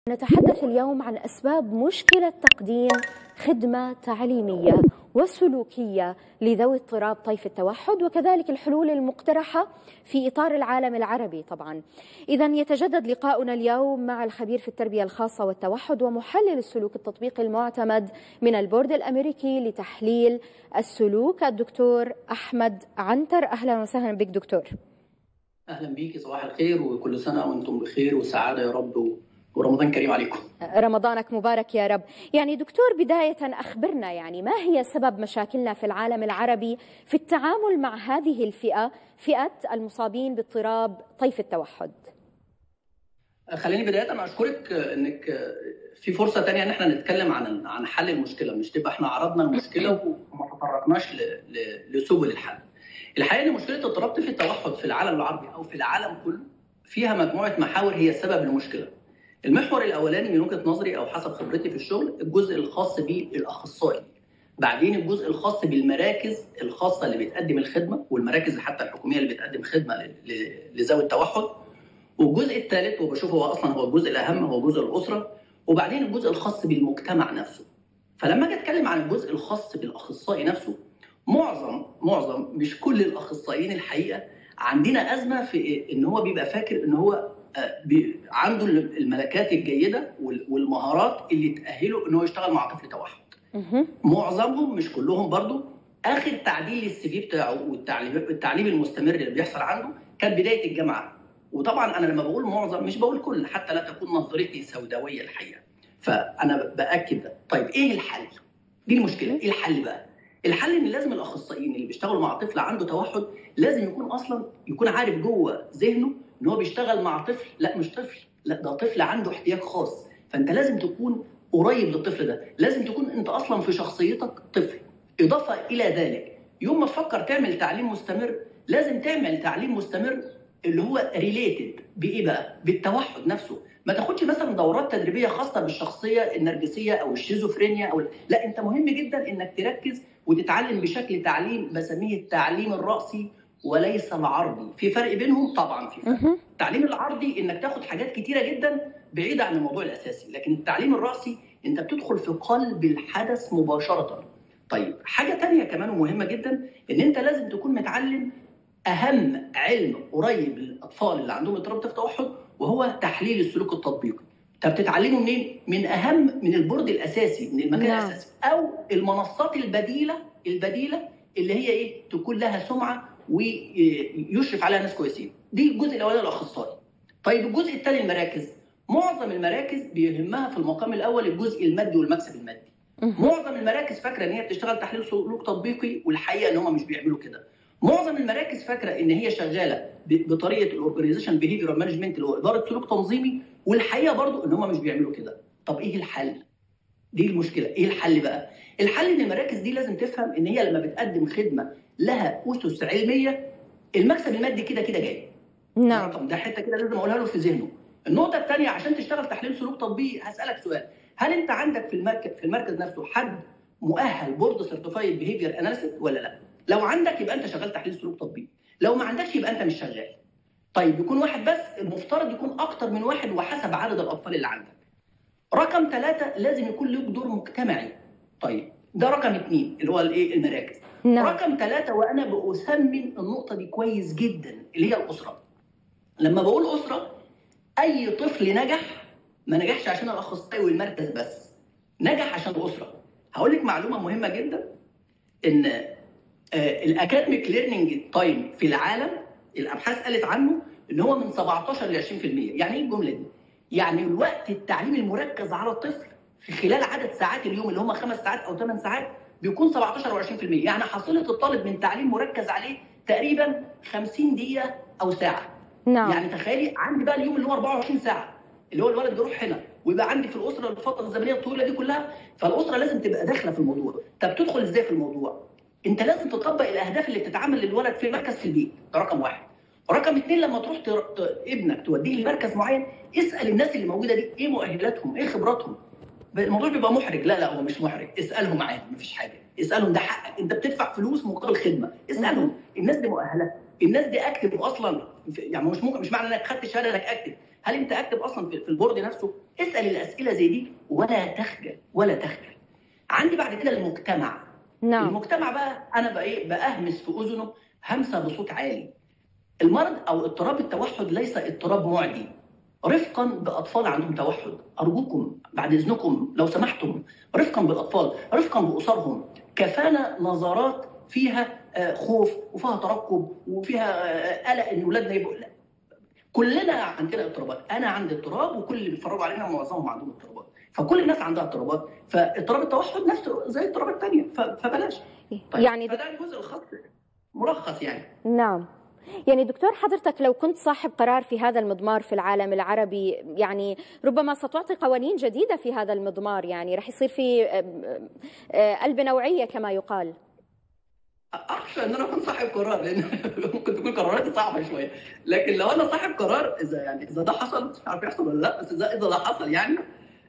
نتحدث اليوم عن أسباب مشكلة تقديم خدمة تعليمية وسلوكية لذوي اضطراب طيف التوحد وكذلك الحلول المقترحة في إطار العالم العربي طبعا إذا يتجدد لقاؤنا اليوم مع الخبير في التربية الخاصة والتوحد ومحلل السلوك التطبيقي المعتمد من البورد الأمريكي لتحليل السلوك الدكتور أحمد عنتر أهلا وسهلا بك دكتور اهلا بيكي صباح الخير وكل سنه وانتم بخير وسعاده يا رب ورمضان كريم عليكم رمضانك مبارك يا رب يعني دكتور بداية أخبرنا يعني ما هي سبب مشاكلنا في العالم العربي في التعامل مع هذه الفئة فئة المصابين باضطراب طيف التوحد خليني بدايه اشكرك انك في فرصه تانية ان احنا نتكلم عن عن حل المشكله مش تبقى احنا عرضنا المشكله وما تطرقناش ل- ل- لسبل الحل الحقيقه ان مشكله اضطراب طيف التوحد في العالم العربي او في العالم كله فيها مجموعه محاور هي سبب المشكله المحور الاولاني من وجهه نظري او حسب خبرتي في الشغل الجزء الخاص بالاخصائي بعدين الجزء الخاص بالمراكز الخاصه اللي بتقدم الخدمه والمراكز حتى الحكوميه اللي بتقدم خدمه ل- ل- لذوي التوحد والجزء الثالث وبشوفه هو اصلا هو الجزء الاهم هو جزء الاسره وبعدين الجزء الخاص بالمجتمع نفسه فلما اجي اتكلم عن الجزء الخاص بالاخصائي نفسه معظم معظم مش كل الاخصائيين الحقيقه عندنا ازمه في ان هو بيبقى فاكر ان هو آه، بي- عنده الملكات الجيده وال- والمهارات اللي تاهله ان هو يشتغل مع طفل توحد مهم. معظمهم مش كلهم برضو اخر تعديل للسي في بتاعه والتعليم التعليم المستمر اللي بيحصل عنده كان بدايه الجامعه وطبعا انا لما بقول معظم مش بقول كل حتى لا تكون نظرتي سوداويه الحقيقه فانا باكد ده طيب ايه الحل دي المشكله ايه الحل بقى الحل ان لازم الاخصائيين اللي بيشتغلوا مع طفل عنده توحد لازم يكون اصلا يكون عارف جوه ذهنه ان هو بيشتغل مع طفل لا مش طفل لا ده طفل عنده احتياج خاص فانت لازم تكون قريب للطفل ده لازم تكون انت اصلا في شخصيتك طفل اضافه الى ذلك يوم ما تفكر تعمل تعليم مستمر لازم تعمل تعليم مستمر اللي هو ريليتد بايه بقى بالتوحد نفسه ما تاخدش مثلا دورات تدريبيه خاصه بالشخصيه النرجسيه او الشيزوفرينيا او لا انت مهم جدا انك تركز وتتعلم بشكل تعليم بسميه التعليم الراسي وليس العرضي في فرق بينهم طبعا في فرق مهم. التعليم العرضي انك تاخد حاجات كتيره جدا بعيده عن الموضوع الاساسي لكن التعليم الراسي انت بتدخل في قلب الحدث مباشره طيب حاجه تانية كمان ومهمه جدا ان انت لازم تكون متعلم اهم علم قريب للاطفال اللي عندهم اضطراب طيف توحد وهو تحليل السلوك التطبيقي طب بتتعلمه منين من اهم من البورد الاساسي من المكان نعم. الاساسي او المنصات البديله البديله اللي هي ايه تكون لها سمعه ويشرف عليها ناس كويسين دي الجزء الاولاني الاخصائي طيب الجزء الثاني المراكز معظم المراكز بيهمها في المقام الاول الجزء المادي والمكسب المادي مهم. معظم المراكز فاكره ان هي بتشتغل تحليل سلوك تطبيقي والحقيقه ان هم مش بيعملوا كده معظم المراكز فاكره ان هي شغاله ب- بطريقه الاورجنايزيشن بيهيفيرال مانجمنت اللي هو اداره سلوك تنظيمي والحقيقه برضو ان هم مش بيعملوا كده طب ايه الحل دي المشكله ايه الحل بقى الحل ان المراكز دي لازم تفهم ان هي لما بتقدم خدمه لها اسس علميه المكسب المادي كده كده جاي نعم رقم ده حته كده لازم اقولها له في ذهنه النقطه الثانيه عشان تشتغل تحليل سلوك تطبيقي هسالك سؤال هل انت عندك في المركز في المركز نفسه حد مؤهل بورد سيرتيفايد بيهيفير اناليسيس ولا لا لو عندك يبقى انت شغال تحليل سلوك تطبيقي لو ما عندكش يبقى انت مش شغال طيب يكون واحد بس المفترض يكون اكتر من واحد وحسب عدد الاطفال اللي عندك رقم ثلاثة لازم يكون لك دور مجتمعي طيب ده رقم اثنين اللي هو الايه المراكز نعم رقم ثلاثة وأنا بأثمن النقطة دي كويس جدا اللي هي الأسرة. لما بقول أسرة أي طفل نجح ما نجحش عشان الأخصائي والمركز بس. نجح عشان الأسرة. هقول لك معلومة مهمة جدا إن الأكاديميك ليرنينج تايم في العالم الأبحاث قالت عنه إن هو من 17 ل 20%. يعني إيه الجملة دي؟ يعني الوقت التعليم المركز على الطفل في خلال عدد ساعات اليوم اللي هم خمس ساعات أو ثمان ساعات بيكون 17 و20% يعني حصيله الطالب من تعليم مركز عليه تقريبا 50 دقيقه او ساعه نعم يعني تخيلي عندي بقى اليوم اللي هو 24 ساعه اللي هو الولد بيروح هنا ويبقى عندي في الاسره الفتره الزمنيه الطويله دي كلها فالاسره لازم تبقى داخله في الموضوع طب تدخل ازاي في الموضوع انت لازم تطبق الاهداف اللي بتتعمل للولد في المركز في البيت ده رقم واحد رقم اثنين لما تروح تر... ت... ابنك توديه لمركز معين اسال الناس اللي موجوده دي ايه مؤهلاتهم ايه خبراتهم الموضوع بيبقى محرج لا لا هو مش محرج اسالهم عادي مفيش حاجه اسالهم ده حقك انت بتدفع فلوس مقابل خدمه اسالهم الناس دي مؤهله الناس دي اكتف اصلا يعني مش ممكن مش معنى انك خدت شهاده انك اكتف هل انت اكتب اصلا في البورد نفسه اسال الاسئله زي دي ولا تخجل ولا تخجل عندي بعد كده المجتمع نعم المجتمع بقى انا بقى ايه باهمس في اذنه همسه بصوت عالي المرض او اضطراب التوحد ليس اضطراب معدي رفقا باطفال عندهم توحد ارجوكم بعد اذنكم لو سمحتم رفقا بالاطفال رفقا باسرهم كفانا نظرات فيها آه، خوف وفيها ترقب وفيها آه، قلق ان اولادنا يبقوا لا. كلنا عندنا اضطرابات انا عندي اضطراب وكل اللي بيتفرجوا علينا معظمهم عندهم اضطرابات فكل الناس عندها اضطرابات فاضطراب التوحد نفسه زي الاضطرابات الثانيه فبلاش طيب يعني فده الجزء الخاص ملخص يعني نعم يعني دكتور حضرتك لو كنت صاحب قرار في هذا المضمار في العالم العربي يعني ربما ستعطي قوانين جديدة في هذا المضمار يعني رح يصير في قلب نوعية كما يقال اخشى ان انا اكون صاحب قرار لان ممكن تكون قراراتي صعبه شويه لكن لو انا صاحب قرار اذا يعني اذا ده حصل مش عارف يحصل ولا لا بس اذا اذا ده حصل يعني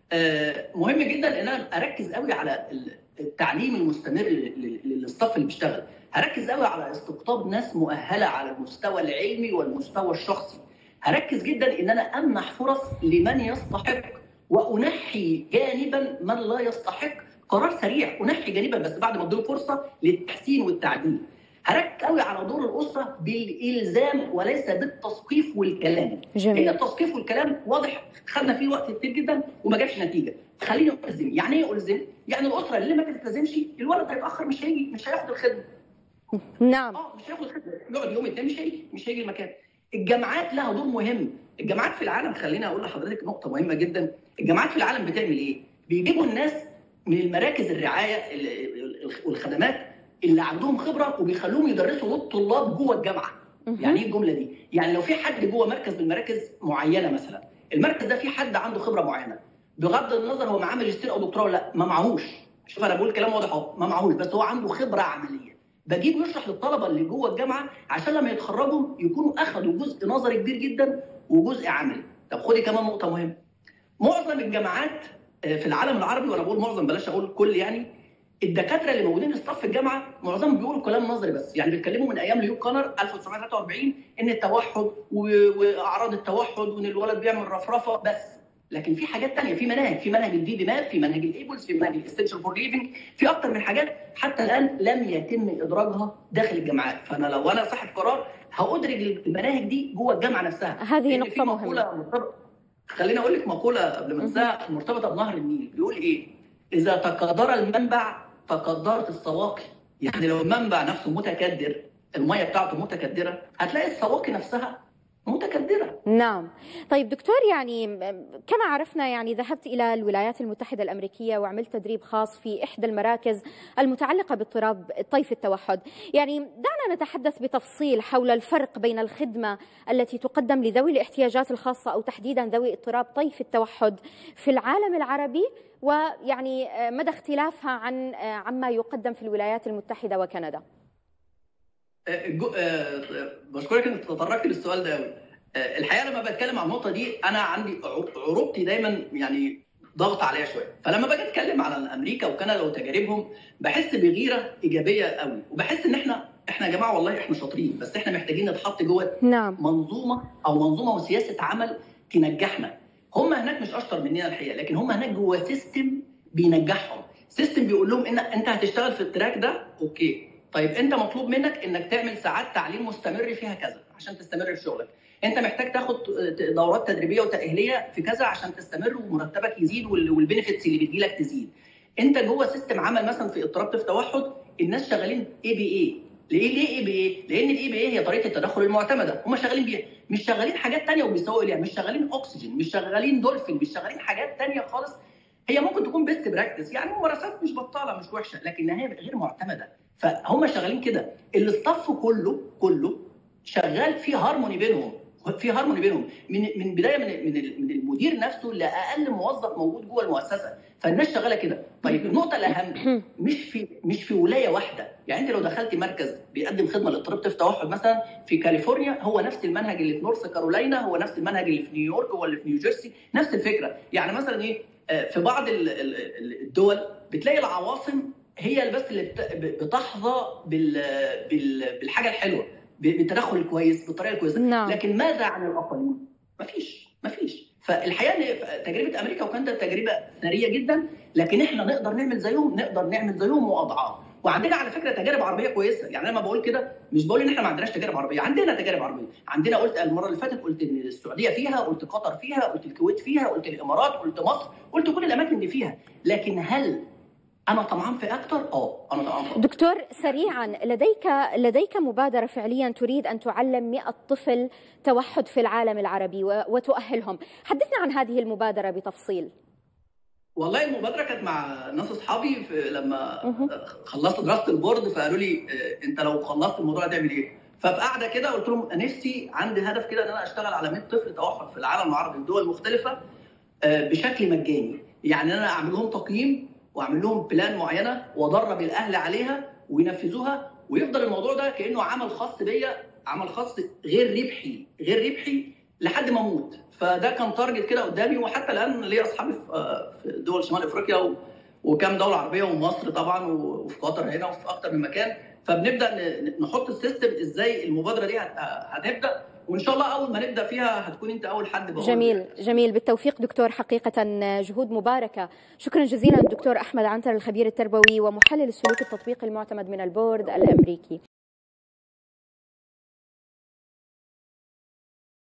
مهم جدا ان انا اركز قوي على التعليم المستمر للستاف اللي بيشتغل هركز قوي على استقطاب ناس مؤهله على المستوى العلمي والمستوى الشخصي هركز جدا ان انا امنح فرص لمن يستحق وانحي جانبا من لا يستحق قرار سريع انحي جانبا بس بعد ما اديله فرصه للتحسين والتعديل هركز قوي على دور الاسره بالالزام وليس بالتثقيف والكلام جميل. هي التثقيف والكلام واضح خدنا فيه وقت كتير جدا وما جابش نتيجه خليني الزم يعني ايه الزم يعني الاسره اللي ما تلتزمش الولد هيتاخر مش هيجي مش هياخد الخدمه نعم اه مش هياخد الخدمه يقعد يوم التاني مش هيجي مش هيجي المكان الجامعات لها دور مهم الجامعات في العالم خليني اقول لحضرتك نقطه مهمه جدا الجامعات في العالم بتعمل ايه بيجيبوا الناس من المراكز الرعايه والخدمات اللي عندهم خبره وبيخلوهم يدرسوا للطلاب جوه الجامعه يعني ايه الجمله دي يعني لو في حد جوه مركز من المراكز معينه مثلا المركز ده في حد عنده خبره معينه بغض النظر هو معاه ماجستير او دكتوراه ولا لا ما معهوش شوف انا بقول كلام واضح اهو ما معهوش بس هو عنده خبره عمليه بجيبه يشرح للطلبه اللي جوه الجامعه عشان لما يتخرجوا يكونوا اخذوا جزء نظري كبير جدا وجزء عملي طب خدي كمان نقطه مهمه معظم الجامعات في العالم العربي وانا بقول معظم بلاش اقول كل يعني الدكاتره اللي موجودين في صف الجامعه معظمهم بيقولوا كلام نظري بس يعني بيتكلموا من ايام ليو كانر 1943 ان التوحد واعراض التوحد وان الولد بيعمل رفرفه بس لكن في حاجات تانية في مناهج في منهج الدي بي ماب في منهج الايبلز في منهج الاستنشال فور ليفنج في اكتر من حاجات حتى الان لم يتم ادراجها داخل الجامعات فانا لو انا صاحب قرار هادرج المناهج دي جوه الجامعه نفسها هذه نقطه مهمه خليني اقول لك مقوله قبل ما انساها مرتبطه بنهر النيل بيقول ايه اذا تقدر المنبع تقدرت السواقي يعني لو المنبع نفسه متكدر الميه بتاعته متكدره هتلاقي السواقي نفسها متكدره نعم طيب دكتور يعني كما عرفنا يعني ذهبت الى الولايات المتحده الامريكيه وعملت تدريب خاص في احدى المراكز المتعلقه باضطراب طيف التوحد يعني دعنا نتحدث بتفصيل حول الفرق بين الخدمه التي تقدم لذوي الاحتياجات الخاصه او تحديدا ذوي اضطراب طيف التوحد في العالم العربي ويعني مدى اختلافها عن عما يقدم في الولايات المتحده وكندا بشكرك انك تطرقت للسؤال ده قوي الحقيقه لما بتكلم عن النقطه دي انا عندي عروبتي دايما يعني ضغط عليها شويه فلما باجي اتكلم على امريكا وكندا وتجاربهم بحس بغيره ايجابيه قوي وبحس ان احنا احنا يا جماعه والله احنا شاطرين بس احنا محتاجين نتحط جوه نعم. منظومه او منظومه وسياسه عمل تنجحنا هم هناك مش اشطر مننا الحقيقه لكن هم هناك جوه سيستم بينجحهم سيستم بيقول لهم ان انت هتشتغل في التراك ده اوكي طيب انت مطلوب منك انك تعمل ساعات تعليم مستمر فيها كذا عشان تستمر في شغلك انت محتاج تاخد دورات تدريبيه وتاهيليه في كذا عشان تستمر ومرتبك يزيد والبنفيتس اللي بتجيلك تزيد انت جوه سيستم عمل مثلا في اضطراب طيف توحد الناس شغالين اي بي اي ليه ليه اي بي اي لان الاي بي اي هي طريقه التدخل المعتمده هم شغالين بيها مش شغالين حاجات ثانيه وبيسوقوا اليها مش شغالين اكسجين مش شغالين دولفين مش شغالين حاجات ثانيه خالص هي ممكن تكون بيست براكتس يعني ممارسات مش بطاله مش وحشه لكنها غير معتمده فهم شغالين كده الاستاف كله كله شغال في هارموني بينهم في هارموني بينهم من من بدايه من من المدير نفسه لاقل موظف موجود جوه المؤسسه فالناس شغاله كده طيب النقطه الاهم مش في مش في ولايه واحده يعني انت لو دخلت مركز بيقدم خدمه لاضطراب طيف توحد مثلا في كاليفورنيا هو نفس المنهج اللي في نورث كارولاينا هو نفس المنهج اللي في نيويورك هو اللي في نيوجيرسي نفس الفكره يعني مثلا ايه في بعض الدول بتلاقي العواصم هي بس اللي بتحظى بالحاجه الحلوه بالتدخل الكويس بالطريقه الكويسه نعم. لكن ماذا عن الاقاليم؟ مفيش مفيش فالحقيقه ان تجربه امريكا وكندا تجربه ثريه جدا لكن احنا نقدر نعمل زيهم نقدر نعمل زيهم واضعاف وعندنا على فكره تجارب عربيه كويسه يعني انا لما بقول كده مش بقول ان احنا ما عندناش تجارب عربيه عندنا تجارب عربيه عندنا قلت المره اللي فاتت قلت ان السعوديه فيها قلت قطر فيها قلت الكويت فيها قلت الامارات قلت مصر قلت كل الاماكن اللي فيها لكن هل انا طمعان في اكتر اه انا طمعان في دكتور سريعا لديك لديك مبادره فعليا تريد ان تعلم 100 طفل توحد في العالم العربي وتؤهلهم حدثنا عن هذه المبادره بتفصيل والله المبادره كانت مع ناس اصحابي لما خلصت دراسه البورد فقالوا لي انت لو خلصت الموضوع هتعمل ايه؟ ففي قاعده كده قلت لهم نفسي عندي هدف كده ان انا اشتغل على 100 طفل توحد في العالم العربي في دول مختلفه بشكل مجاني يعني انا اعمل لهم تقييم واعمل لهم بلان معينه وادرب الاهل عليها وينفذوها ويفضل الموضوع ده كانه عمل خاص بيا عمل خاص غير ربحي غير ربحي لحد ما اموت فده كان تارجت كده قدامي وحتى الان ليا اصحابي في دول شمال افريقيا وكام دوله عربيه ومصر طبعا وفي قطر هنا وفي اكتر من مكان فبنبدا نحط السيستم ازاي المبادره دي هتبدا وان شاء الله اول ما نبدا فيها هتكون انت اول حد بقول جميل جميل بالتوفيق دكتور حقيقه جهود مباركه شكرا جزيلا الدكتور احمد عنتر الخبير التربوي ومحلل السلوك التطبيقي المعتمد من البورد الامريكي